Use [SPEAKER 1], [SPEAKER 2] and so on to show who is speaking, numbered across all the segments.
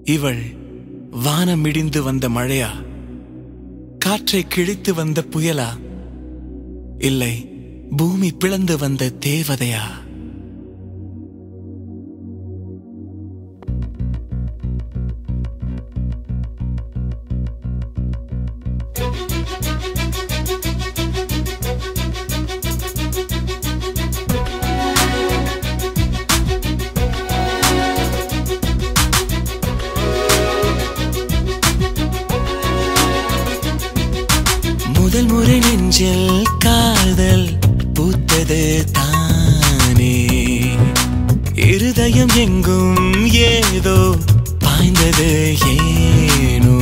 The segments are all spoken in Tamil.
[SPEAKER 1] இவள் வானம் இடிந்து வந்த மழையா காற்றை கிழித்து வந்த புயலா இல்லை பூமி பிளந்து வந்த தேவதையா முதல் முறை நெஞ்சில் காதல் பூத்தது தானே இருதயம் எங்கும் ஏதோ பாய்ந்தது ஏனோ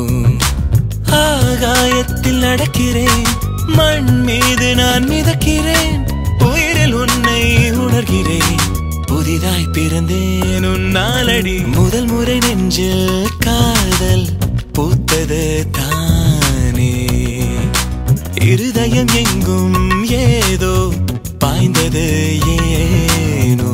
[SPEAKER 1] ஆகாயத்தில் நடக்கிறேன் மண் மீது நான் மிதக்கிறேன் உயிரில் உன்னை உணர்கிறேன் புதிதாய் பிறந்தேன் உன்னாலடி முதல் முறை நெஞ்சில் காதல் பூத்தது தானே இருதயம் எங்கும் ஏதோ பாய்ந்தது ஏனோ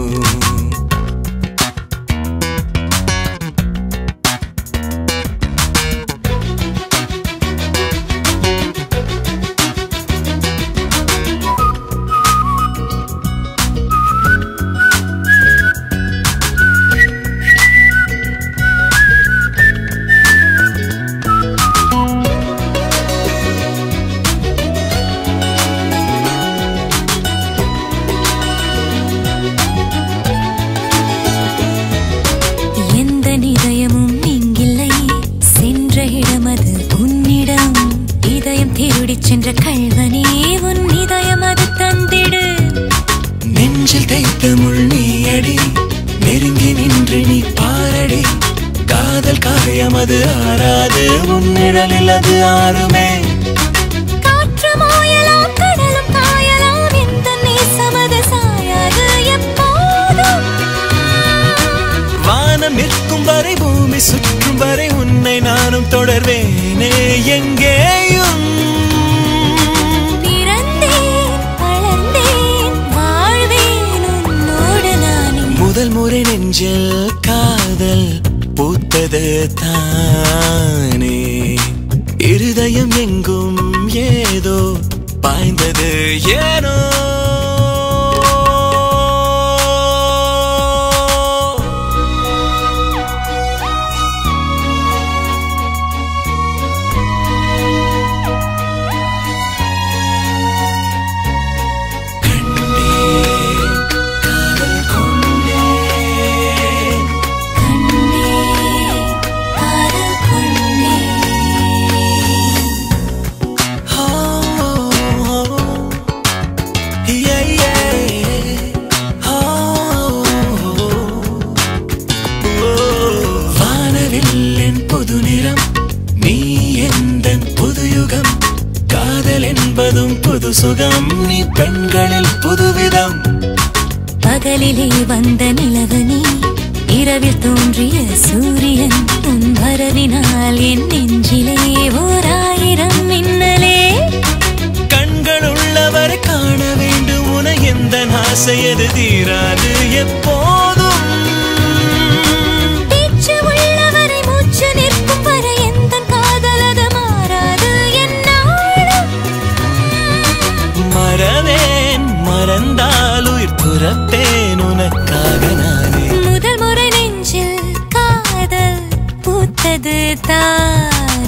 [SPEAKER 2] எந்த நிதயமும் இங்கில்லை சென்ற இடமது உன்னிடம் இதயம் திருடிச் சென்ற கள்வனே உன் இதயம் அது தந்திடு
[SPEAKER 1] நெஞ்சில் தைத்த முள் நீயடி நெருங்கி நின்று நீ பாரடி காதல் காயம் அது ஆறாது உன் நிழலில் அது ஆறுமே
[SPEAKER 2] காற்று மாயலாம் கடலும் காயலாம் எந்த நேசமது சாயாது எப்போதும்
[SPEAKER 1] வானம் நிற்கும் வரை பூமி சுற்றும் வரை உன்னை நானும் தொடர்வேனே எங்கேயும்
[SPEAKER 2] பிறந்தேன் வளர்ந்தேன் வாழ்வேன் உன்னோடு நானே
[SPEAKER 1] முதல் முறை நெஞ்சில் காதல் பூத்தது தானே இருதயம் எங்கும் ஏதோ பாய்ந்தது ஏனோ கண்டேன், காதல் கொண்டேன்.
[SPEAKER 2] கண்டேன் காதல் கொண்டேன்
[SPEAKER 1] Oh, yeah, yeah. Oh, வானவில்லின் புது நிறம் நீ எந்த புது யுகம் காதல் என்பதும் புது சுகம் நீ பெண்களில் புதுவிதம்
[SPEAKER 2] பகலிலே வந்த நிலவனி இரவில் தோன்றிய சூரியன் உன் வரவினால் என் நெஞ்சிலே ஓர் ஆயிரம் மின்னலே
[SPEAKER 1] கண்கள் உள்ளவரை காண வேண்டும் உன எந்த ஆசையது தீராது எப்போதும்
[SPEAKER 2] பேச்சு உள்ளவரை மூச்சு நிற்கும் வரை எந்த காதல் அது மாறாது என்னாலும்
[SPEAKER 1] மறவேன் மறந்தால் உயிர் துறப்பேன் உனக்காக நானே
[SPEAKER 2] முதல் முறை நெஞ்சில் காதல் பூத்தது தானே